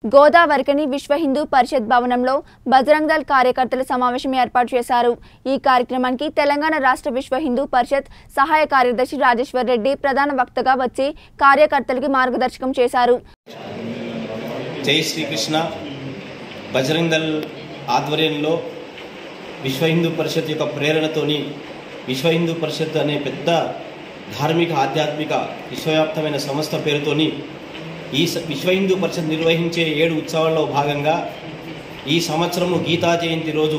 గోదావరికని విశ్వ హిందూ పరిషత్ భవనంలో బజరంగ్ దళ్ కార్యకర్తల సమావేశం ఏర్పాటు చేశారు ఈ కార్యక్రమానికి తెలంగాణ రాష్ట్ర విశ్వ హిందూ పరిషత్ సహాయ కార్యదర్శి రాజేశ్వర్ రెడ్డి ప్రధాన వక్తగా వచ్చి కార్యకర్తలకి మార్గదర్శకం చేశారు జై శ్రీకృష్ణ బజరంగ్ దళ్ ఆధ్వర్యంలో విశ్వ హిందూ పరిషత్ యొక్క ప్రేరణతోని విశ్వ హిందూ పరిషత్ అనే పెద్ద ధార్మిక ఆధ్యాత్మిక విశ్వవ్యాప్తమైన సంస్థ పేరుతోని ఈ స- విశ్వ హిందూ పరిషత్ నిర్వహించే ఏడు ఉత్సవాల్లో భాగంగా ఈ సంవత్సరము గీతా జయంతి రోజు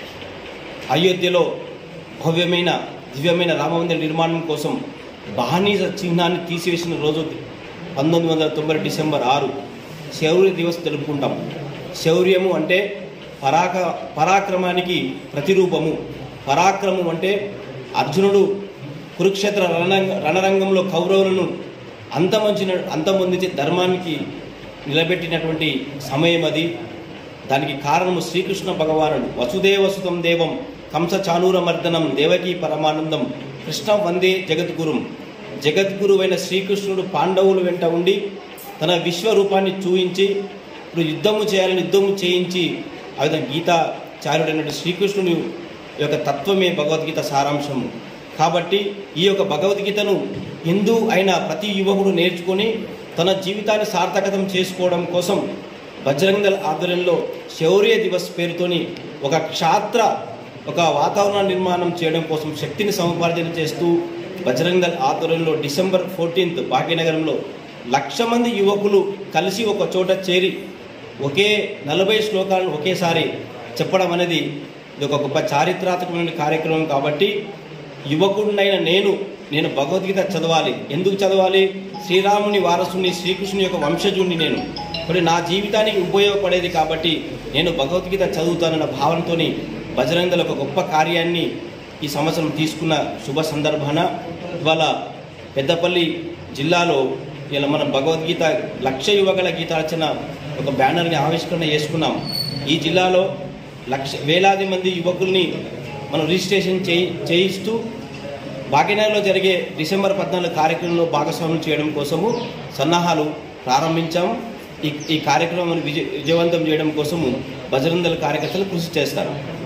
అయోధ్యలో భవ్యమైన దివ్యమైన రామమందిర నిర్మాణం కోసం బాహనీజ చిహ్నాన్ని తీసివేసిన రోజు పంతొమ్మిది వందల తొంభై డిసెంబర్ ఆరు శౌర్య దివస్ జరుపుకుంటాం శౌర్యము అంటే పరాక పరాక్రమానికి ప్రతిరూపము పరాక్రమం అంటే అర్జునుడు కురుక్షేత్ర రణరంగ రణరంగంలో కౌరవులను అంతమంచిన అంతమొందించే ధర్మానికి నిలబెట్టినటువంటి సమయం అది దానికి కారణము శ్రీకృష్ణ భగవానుడు వసుదేవసుతం దేవం కంస చానూరమర్దనం దేవకీ పరమానందం కృష్ణ వందే జగద్గురుం జగద్గురువైన శ్రీకృష్ణుడు పాండవుల వెంట ఉండి తన విశ్వరూపాన్ని చూయించి ఇప్పుడు యుద్ధము చేయాలని యుద్ధము చేయించి ఆ విధంగా గీతాచార్యుడైన శ్రీకృష్ణుని యొక్క తత్వమే భగవద్గీత సారాంశము కాబట్టి ఈ యొక్క భగవద్గీతను హిందూ అయిన ప్రతి యువకుడు నేర్చుకొని తన జీవితాన్ని సార్థకతం చేసుకోవడం కోసం బజరంగ్ దళ్ ఆధ్వర్యంలో శౌర్య దివస్ పేరుతోని ఒక క్షాత్ర ఒక వాతావరణ నిర్మాణం చేయడం కోసం శక్తిని సముపార్జన చేస్తూ బజరంగ్ దళ్ ఆధ్వర్యంలో డిసెంబర్ ఫోర్టీన్త్ భాగ్యనగరంలో లక్ష మంది యువకులు కలిసి ఒక చోట చేరి ఒకే నలభై శ్లోకాలను ఒకేసారి చెప్పడం అనేది ఇది ఒక గొప్ప చారిత్రాత్మకమైన కార్యక్రమం కాబట్టి యువకుడినైన నేను నేను భగవద్గీత చదవాలి ఎందుకు చదవాలి శ్రీరాముని వారసుని శ్రీకృష్ణుని యొక్క వంశజుణ్ణి నేను మరి నా జీవితానికి ఉపయోగపడేది కాబట్టి నేను భగవద్గీత చదువుతానన్న భావనతోని బజరంగల ఒక గొప్ప కార్యాన్ని ఈ సంవత్సరం తీసుకున్న శుభ సందర్భాన ఇవాళ పెద్దపల్లి జిల్లాలో ఇలా మనం భగవద్గీత లక్ష యువకుల గీతార్చన ఒక బ్యానర్ని ఆవిష్కరణ చేసుకున్నాం ఈ జిల్లాలో లక్ష వేలాది మంది యువకుల్ని మనం రిజిస్ట్రేషన్ చేయి చేయిస్తూ భాగ్యనగర్లో జరిగే డిసెంబర్ పద్నాలుగు కార్యక్రమంలో భాగస్వామ్యం చేయడం కోసము సన్నాహాలు ప్రారంభించాం ఈ ఈ కార్యక్రమాన్ని విజయ విజయవంతం చేయడం కోసము బజరంగల్ కార్యకర్తలు కృషి చేస్తారు